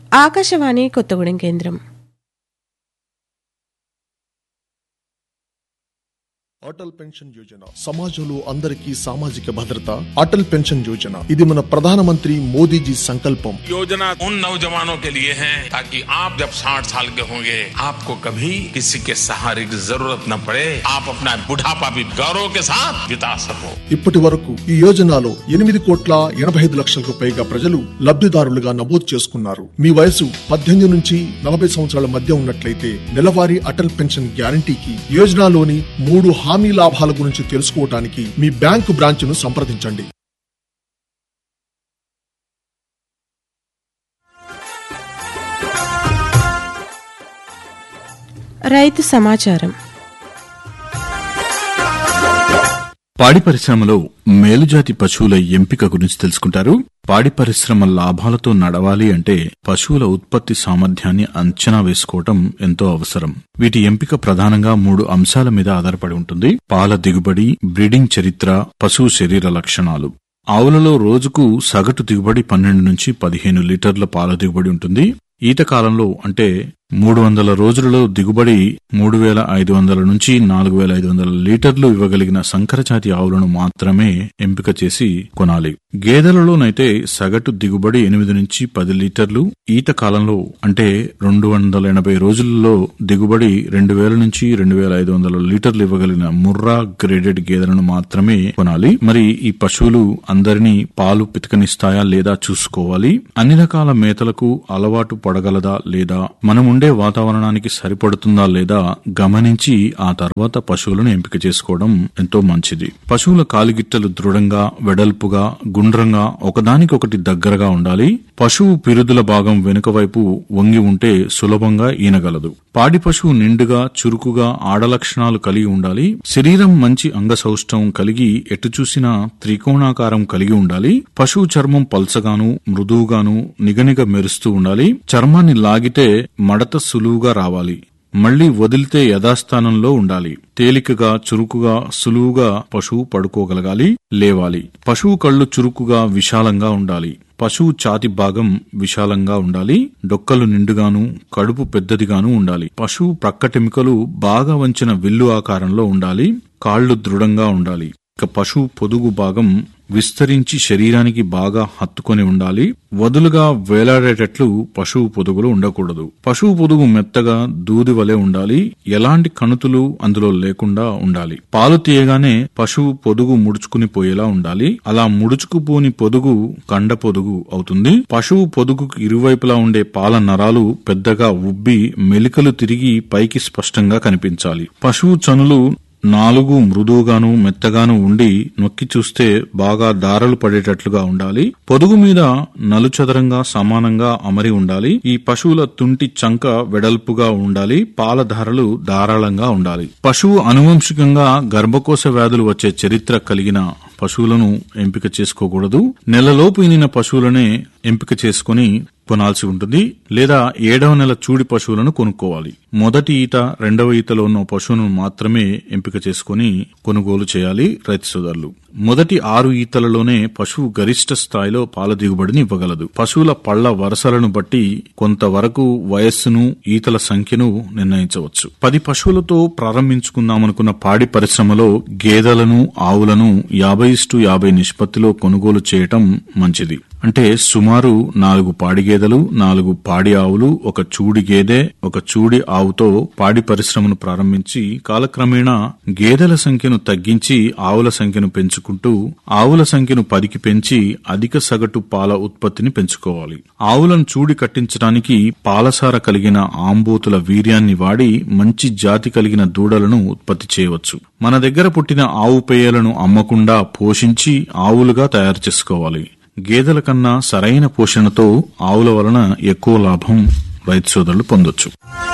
ఆకాశవాణి కొత్తగూడెం కేంద్రం అటల్ పెన్షన్ యోజన సమాజంలో అందరికీ సామాజిక భద్రత అటల్ పెన్షన్ యోజన ఇది మన ప్రధానమంత్రి మోదీజీ సంకల్పం योजना उन नौजवानों के लिए है ताकि आप जब 60 साल के होंगे आपको कभी किसी के सहारे की जरूरत न पड़े आप अपना बुढ़ापा भी गौरव के साथ बिता सको ఇప్పటి వరకు ఈ యోజనలో ఎనిమిది కోట్ల ఎనభై ఐదు లక్షలకు పైగా ప్రజలు లబ్ధిదారులుగా నమోదు చేసుకున్నారు మీ వయసు పద్దెనిమిది నుంచి నలభై సంవత్సరాల మధ్య ఉన్నట్లయితే నెలవారీ అటల్ పెన్షన్ గ్యారంటీకి యోజనలోని మూడు హామీ లాభాల గురించి తెలుసుకోవటానికి మీ బ్యాంకు బ్రాంచ్ను సంప్రదించండి రైతు సమాచారం పాడి పరిశ్రమలో మేలుజాతి పశువుల ఎంపిక గురించి తెలుసుకుంటారు పాడి పరిశ్రమ లాభాలతో నడవాలి అంటే పశువుల ఉత్పత్తి సామర్థ్యాన్ని అంచనా వేసుకోవటం ఎంతో అవసరం వీటి ఎంపిక ప్రధానంగా మూడు అంశాల మీద ఆధారపడి ఉంటుంది పాల దిగుబడి బ్రీడింగ్ చరిత్ర పశువు శరీర లక్షణాలు ఆవులలో రోజుకు సగటు దిగుబడి పన్నెండు నుంచి పదిహేను లీటర్ల పాల దిగుబడి ఉంటుంది ఈత కాలంలో అంటే మూడు వందల రోజులలో దిగుబడి మూడు వేల ఐదు వందల నుంచి నాలుగు వేల ఐదు వందల లీటర్లు ఇవ్వగలిగిన సంకరజాతి ఆవులను మాత్రమే ఎంపిక చేసి కొనాలి గేదెలలోనైతే సగటు దిగుబడి ఎనిమిది నుంచి పది లీటర్లు ఈత కాలంలో అంటే రెండు వందల ఎనభై రోజులలో దిగుబడి రెండు వేల నుంచి రెండు వేల ఐదు వందల లీటర్లు ఇవ్వగలిగిన ముర్రా గ్రేడెడ్ గేదెలను మాత్రమే కొనాలి మరి ఈ పశువులు అందరినీ పాలు పితకనిస్తాయా లేదా చూసుకోవాలి అన్ని రకాల మేతలకు అలవాటు పడగలదా లేదా మనం ఉండే వాతావరణానికి సరిపడుతుందా లేదా గమనించి ఆ తర్వాత పశువులను ఎంపిక చేసుకోవడం ఎంతో మంచిది పశువుల కాలిగిట్టలు దృఢంగా వెడల్పుగా గుండ్రంగా ఒకదానికొకటి దగ్గరగా ఉండాలి పశువు పిరుదుల భాగం వెనుక వైపు వంగి ఉంటే సులభంగా ఈనగలదు పాడి పశువు నిండుగా చురుకుగా ఆడలక్షణాలు కలిగి ఉండాలి శరీరం మంచి అంగసౌష్టం కలిగి ఎటు చూసినా త్రికోణాకారం కలిగి ఉండాలి పశువు చర్మం పల్చగాను మృదువుగాను నిగనిగ మెరుస్తూ ఉండాలి చర్మాన్ని లాగితే మడత సులువుగా రావాలి మళ్లీ వదిలితే యథాస్థానంలో ఉండాలి తేలికగా చురుకుగా సులువుగా పశువు పడుకోగలగాలి లేవాలి పశువు కళ్ళు చురుకుగా విశాలంగా ఉండాలి పశువు ఛాతి భాగం విశాలంగా ఉండాలి డొక్కలు నిండుగాను కడుపు పెద్దదిగాను ఉండాలి పశువు ప్రక్కటెముకలు బాగా వంచిన విల్లు ఆకారంలో ఉండాలి కాళ్లు దృఢంగా ఉండాలి ఇక పశువు పొదుగు భాగం విస్తరించి శరీరానికి బాగా హత్తుకొని ఉండాలి వదులుగా వేలాడేటట్లు పశువు పొదుగులు ఉండకూడదు పశువు పొదుగు మెత్తగా దూది వలె ఉండాలి ఎలాంటి కణుతులు అందులో లేకుండా ఉండాలి పాలు తీయగానే పశువు పొదుగు ముడుచుకుని పోయేలా ఉండాలి అలా ముడుచుకుపోని పొదుగు కండ పొదుగు అవుతుంది పశువు పొదుగుకు ఇరువైపులా ఉండే పాల నరాలు పెద్దగా ఉబ్బి మెలికలు తిరిగి పైకి స్పష్టంగా కనిపించాలి పశువు చనులు నాలుగు మృదువుగాను మెత్తగాను ఉండి నొక్కి చూస్తే బాగా దారలు పడేటట్లుగా ఉండాలి పొదుగు మీద నలుచదరంగా సమానంగా అమరి ఉండాలి ఈ పశువుల తుంటి చంక వెడల్పుగా ఉండాలి పాల ధారలు ధారాళంగా ఉండాలి పశువు అనువంశికంగా గర్భకోశ వ్యాధులు వచ్చే చరిత్ర కలిగిన పశువులను ఎంపిక చేసుకోకూడదు నెలలోపు ఈనిన పశువులనే ఎంపిక చేసుకుని కొనాల్సి ఉంటుంది లేదా ఏడవ నెల చూడి పశువులను కొనుక్కోవాలి మొదటి ఈత రెండవ ఈతలో ఉన్న పశువును మాత్రమే ఎంపిక చేసుకుని కొనుగోలు చేయాలి రైతు సోదరులు మొదటి ఆరు ఈతలలోనే పశువు గరిష్ట స్థాయిలో పాల దిగుబడిని ఇవ్వగలదు పశువుల పళ్ల వరుసలను బట్టి కొంతవరకు వయస్సును ఈతల సంఖ్యను నిర్ణయించవచ్చు పది పశువులతో ప్రారంభించుకుందామనుకున్న పాడి పరిశ్రమలో గేదెలను ఆవులను యాభై ఇస్టు యాభై నిష్పత్తిలో కొనుగోలు చేయటం మంచిది అంటే సుమారు నాలుగు పాడి గేదెలు నాలుగు పాడి ఆవులు ఒక చూడి గేదె ఒక చూడి ఆవుతో పాడి పరిశ్రమను ప్రారంభించి కాలక్రమేణా గేదెల సంఖ్యను తగ్గించి ఆవుల సంఖ్యను పెంచుకుంటూ ఆవుల సంఖ్యను పదికి పెంచి అధిక సగటు పాల ఉత్పత్తిని పెంచుకోవాలి ఆవులను చూడి కట్టించడానికి పాలసార కలిగిన ఆంబోతుల వీర్యాన్ని వాడి మంచి జాతి కలిగిన దూడలను ఉత్పత్తి చేయవచ్చు మన దగ్గర పుట్టిన ఆవు పేయలను అమ్మకుండా పోషించి ఆవులుగా తయారు చేసుకోవాలి గేదెల కన్నా సరైన పోషణతో ఆవుల వలన ఎక్కువ లాభం రైతు సోదరులు పొందొచ్చు